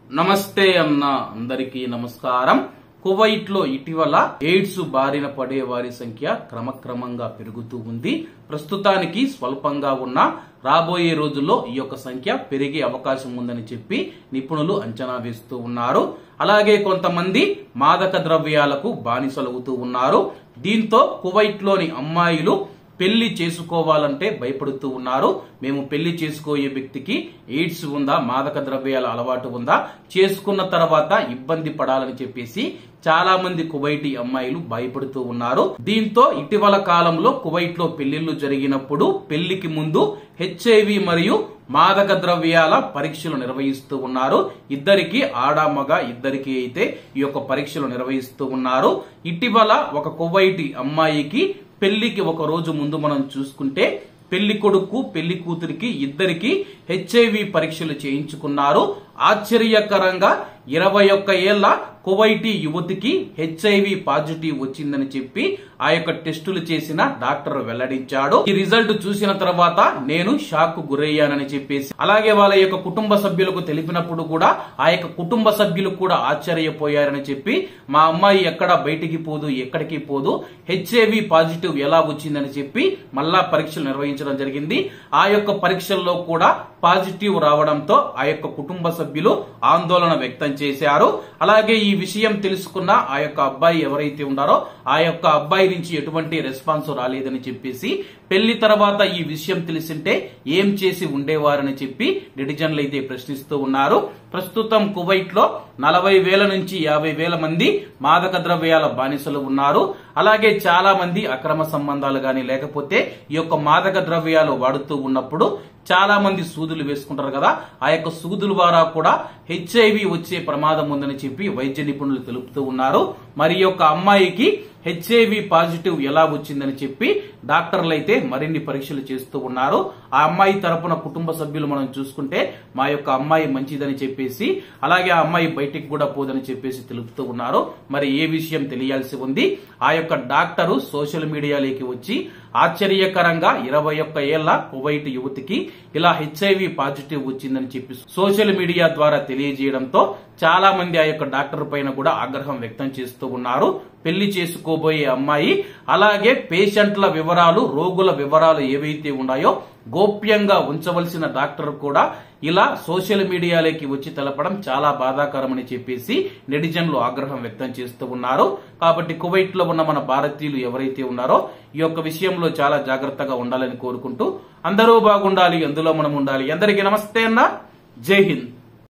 నమస్తే అన్న అందరికీ నమస్కారం కువైట్ లో ఇటీవల ఎయిడ్స్ బారిన పడే వారి సంఖ్య క్రమక్రమంగా పెరుగుతూ ఉంది ప్రస్తుతానికి స్వల్పంగా ఉన్న రాబోయే రోజుల్లో ఈ యొక్క సంఖ్య పెరిగే అవకాశం ఉందని చెప్పి నిపుణులు అంచనా వేస్తూ ఉన్నారు అలాగే కొంతమంది మాదక ద్రవ్యాలకు బానిసలవుతూ ఉన్నారు దీంతో కువైట్ లోని అమ్మాయిలు పెళ్లి చేసుకోవాలంటే భయపడుతూ ఉన్నారు మేము పెళ్లి చేసుకోయే వ్యక్తికి ఎయిడ్స్ ఉందా మాదక ద్రవ్యాల అలవాటు ఉందా చేసుకున్న తర్వాత ఇబ్బంది పడాలని చెప్పేసి చాలా మంది కువైటీ అమ్మాయిలు భయపడుతూ ఉన్నారు దీంతో ఇటీవల కాలంలో కువైట్ లో పెళ్లిళ్లు జరిగినప్పుడు పెళ్లికి ముందు హెచ్ఐవి మరియు మాదక ద్రవ్యాల పరీక్షలు నిర్వహిస్తూ ఉన్నారు ఇద్దరికి ఆడ మగ ఇద్దరికి అయితే ఈ యొక్క పరీక్షలు నిర్వహిస్తూ ఉన్నారు ఇటీవల ఒక కువైటి అమ్మాయికి పెళ్లికి ఒక రోజు ముందు మనం చూసుకుంటే పెళ్లి కొడుకు పెళ్లి కూతురికి ఇద్దరికి హెచ్ఐవి పరీక్షలు చేయించుకున్నారు ఆశ్చర్యకరంగా ఇరవై ఒక్క ఏళ్ల కువైటీ యువతికి హెచ్ఐవి పాజిటివ్ వచ్చిందని చెప్పి ఆ యొక్క టెస్టులు చేసిన డాక్టర్ వెల్లడించాడు ఈ రిజల్ట్ చూసిన తర్వాత నేను షాక్ కు గురయ్యానని చెప్పేసి అలాగే వాళ్ళ యొక్క కుటుంబ సభ్యులకు తెలిపినప్పుడు కూడా ఆ యొక్క కుటుంబ సభ్యులు కూడా ఆశ్చర్యపోయారని చెప్పి మా అమ్మాయి ఎక్కడ బయటికి పోదు ఎక్కడికి పోదు హెచ్ఐవి పాజిటివ్ ఎలా వచ్చిందని చెప్పి మళ్ళా పరీక్షలు నిర్వహించడం జరిగింది ఆ యొక్క పరీక్షల్లో కూడా పాజిటివ్ రావడంతో ఆ యొక్క కుటుంబ సభ్యులు ఆందోళన వ్యక్తం చేశారు అలాగే ఈ విషయం తెలుసుకున్న ఆ యొక్క అబ్బాయి ఎవరైతే ఉన్నారో ఆ యొక్క అబ్బాయి నుంచి ఎటువంటి రెస్పాన్స్ రాలేదని చెప్పేసి పెళ్లి తర్వాత ఈ విషయం తెలిసింటే ఏం చేసి ఉండేవారని చెప్పి నెటిజన్లు అయితే ప్రశ్నిస్తూ ఉన్నారు ప్రస్తుతం కువైట్ లో నలభై వేల నుంచి యాభై వేల మంది మాదక ద్రవ్యాల బానిసలు ఉన్నారు అలాగే చాలా మంది అక్రమ సంబంధాలు గాని లేకపోతే ఈ యొక్క మాదక ద్రవ్యాలు వాడుతూ ఉన్నప్పుడు చాలా మంది సూదులు వేసుకుంటారు కదా ఆ యొక్క సూదుల ద్వారా కూడా హెచ్ఐవి వచ్చే ప్రమాదం ఉందని చెప్పి వైద్య నిపుణులు తెలుపుతూ ఉన్నారు మరి ఈ యొక్క అమ్మాయికి హెచ్ఐవి పాజిటివ్ ఎలా వచ్చిందని చెప్పి డాక్టర్లు అయితే మరిన్ని పరీక్షలు చేస్తూ ఉన్నారు ఆ అమ్మాయి తరపున కుటుంబ సభ్యులు మనం చూసుకుంటే మా యొక్క అమ్మాయి మంచిదని చెప్పేసి అలాగే ఆ అమ్మాయి బయటికి కూడా పోదని చెప్పేసి తెలుపుతూ ఉన్నారు మరి ఏ విషయం తెలియాల్సి ఉంది ఆ యొక్క డాక్టరు సోషల్ మీడియాలోకి వచ్చి ఆశ్చర్యకరంగా ఇరవై ఒక్క ఏళ్ల కువైట్ యువతికి ఇలా హెచ్ఐవి పాజిటివ్ వచ్చిందని చెప్పి సోషల్ మీడియా ద్వారా తెలియజేయడంతో చాలా మంది ఆ యొక్క డాక్టర్ పైన కూడా ఆగ్రహం వ్యక్తం చేస్తూ ఉన్నారు పెళ్లి చేసుకోబోయే అమ్మాయి అలాగే పేషెంట్ల వివరాలు రోగుల వివరాలు ఏవైతే ఉన్నాయో గోప్యంగా ఉంచవలసిన డాక్టర్ కూడా ఇలా సోషల్ మీడియాలోకి వచ్చి తెలపడం చాలా బాధాకరమని చెప్పేసి నెటిజన్లు ఆగ్రహం వ్యక్తం చేస్తూ ఉన్నారు కాబట్టి కువైట్ లో ఉన్న మన భారతీయులు ఎవరైతే ఉన్నారో ఈ యొక్క విషయంలో చాలా జాగ్రత్తగా ఉండాలని కోరుకుంటూ అందరూ బాగుండాలి అందులో మనం ఉండాలి అందరికీ నమస్తే అన్న జై హింద్